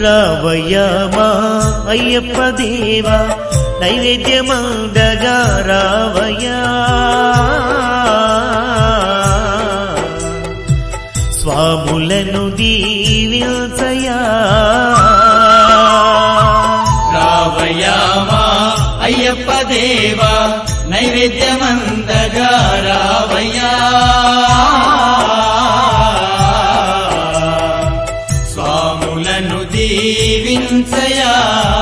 రావయ్యా మా అయ్యప్ప దేవా నైవేద్యమందగా రావయ్యా స్వాములను దీవించయా రావయామా అయ్యప్ప దేవా నైవేద్యమందగా రావయ్యా స్వాములను దీవించయా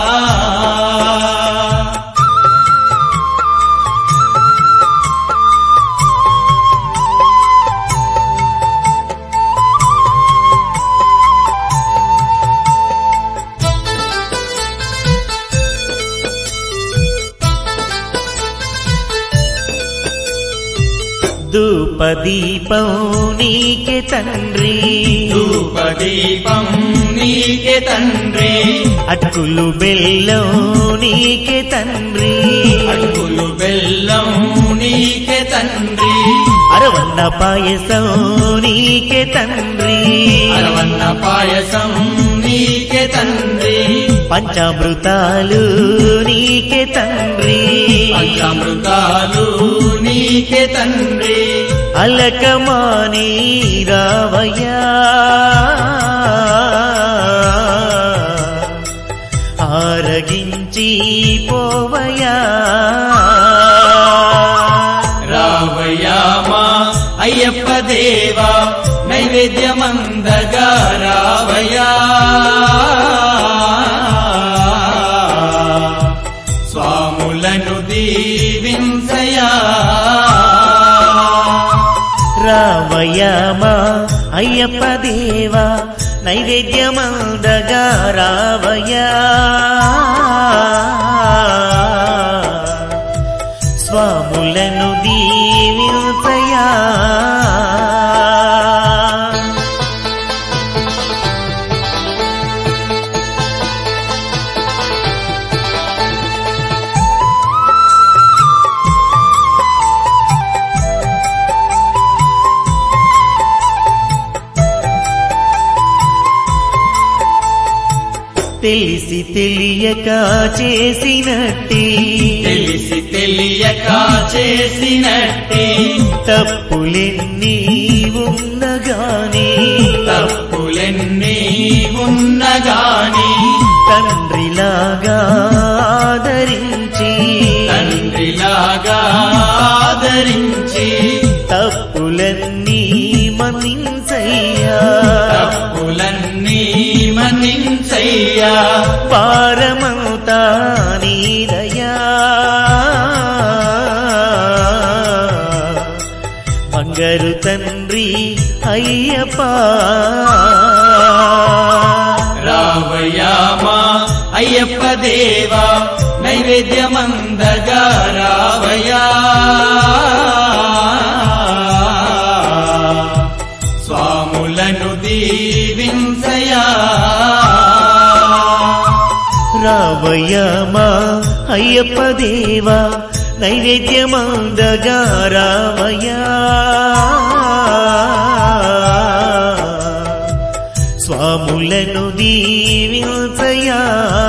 ధూపదీపం నీకే తండ్రి ధూపదీపం నీకే తండ్రి అటుకులు బెల్లం నీకే తండ్రి అడుగులు బెల్లం నీకే తండ్రి అరవన్న పాయసం నీకే తండ్రి అరవన్న పాయసం నీకే తండ్రి పంచామృతాలు నీకే తండ్రి పంచామృతాలు నీకే తండ్రి అలకమాని రావయ్యా ఆరగించి పోవయ్యా రావయామా అయ్యప్ప దేవా నైవేద్యమందగా రావయా స్వాములను దీవించయా రావయ్యా మా అయ్యప్ప దేవా నైవేద్యమందగా రావయ్యా స్వాములను దీవించయా తెలిసి తెలియక చేసినట్టి తెలిసి తెలియక చేసినట్టి తప్పులెన్ని ఉన్నగాని తప్పులెన్ని ఉన్నగాని తండ్రిలాగా ఆదరించి తండ్రిలాగా ఆదరించి తప్పులన్నీ మన్నించయ్యా తప్పులన్నీ మన్నించయ్యా పారమవుతా నీదయా బంగారు తండ్రి అయ్యప్ప రావయామా అయ్యప్ప దేవా నైవేద్యమందగా రావయా స్వాములను దీవించయా రావయ్యమా అయ్యప్ప దేవా నైవేద్యమందగా రావయ్యా స్వాములను దీవించయా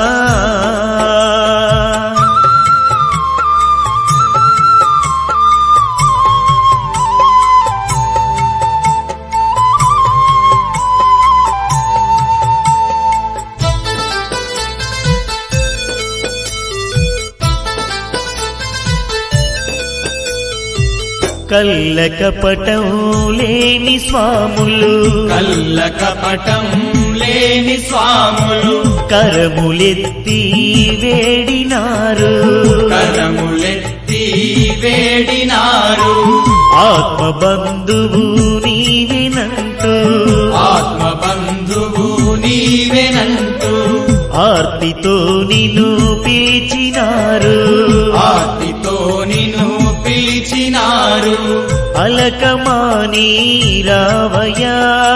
కల్ల కపటం లేని స్వాములు కల్ల కపటం లేని స్వాములు కరములెత్తి వేడినారు కరములెత్తి వేడినారు ఆత్మ బంధువు నీవినంటూ ఆత్మ బంధువు నీవెనంటూ ఆర్తితో నిన్ను పిలిచినారు ఆర్తితో నిన్ను పిలిచినారు అలకమాని రావయ్యా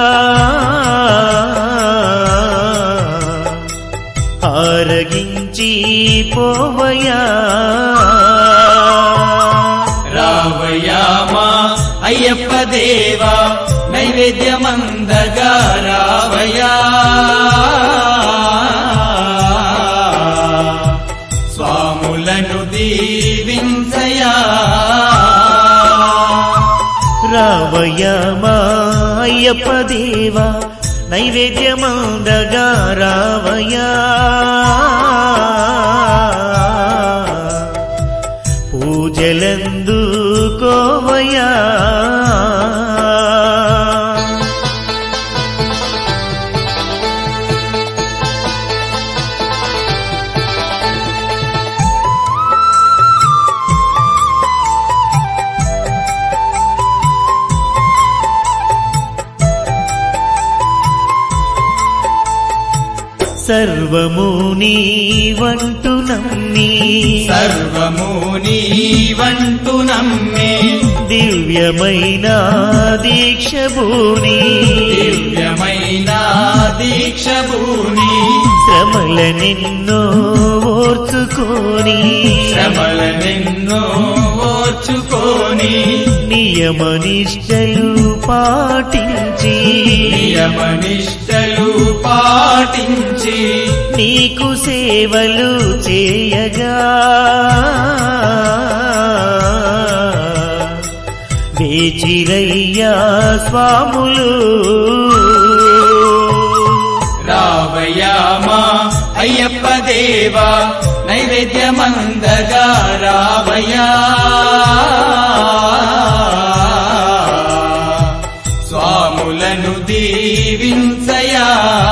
ఆరగించి పోవయ్యా రావయామా అయ్యప్ప దేవా నైవేద్యమందగా రావయా రావయ్య మా అయ్యప్ప దేవా నైవేద్యమందగా రావయ్యా పూజలందు కోవయ్యా సర్వము నీవంటు నమ్మి సర్వము నీవంటు నమ్మే దివ్యమైన దీక్ష భూని దివ్యమైన దీక్ష భూని శ్రమల నిన్నో ఓర్చుకొని శ్రమలనెన్నో ఓర్చుకొని నియమ నిష్టలు పాటించి నియమనిష్టలు పాటించి నీకు సేవలు చేయగా వేచిరయ్యా స్వాములు రావయామా అయ్యప్ప దేవా నైవేద్యమందగా రావయా స్వాములను దీవించయా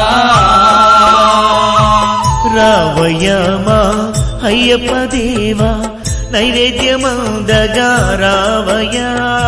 రావయ్యమా అయ్యప్ప దేవా నైవేద్యమందగా రావయ్యా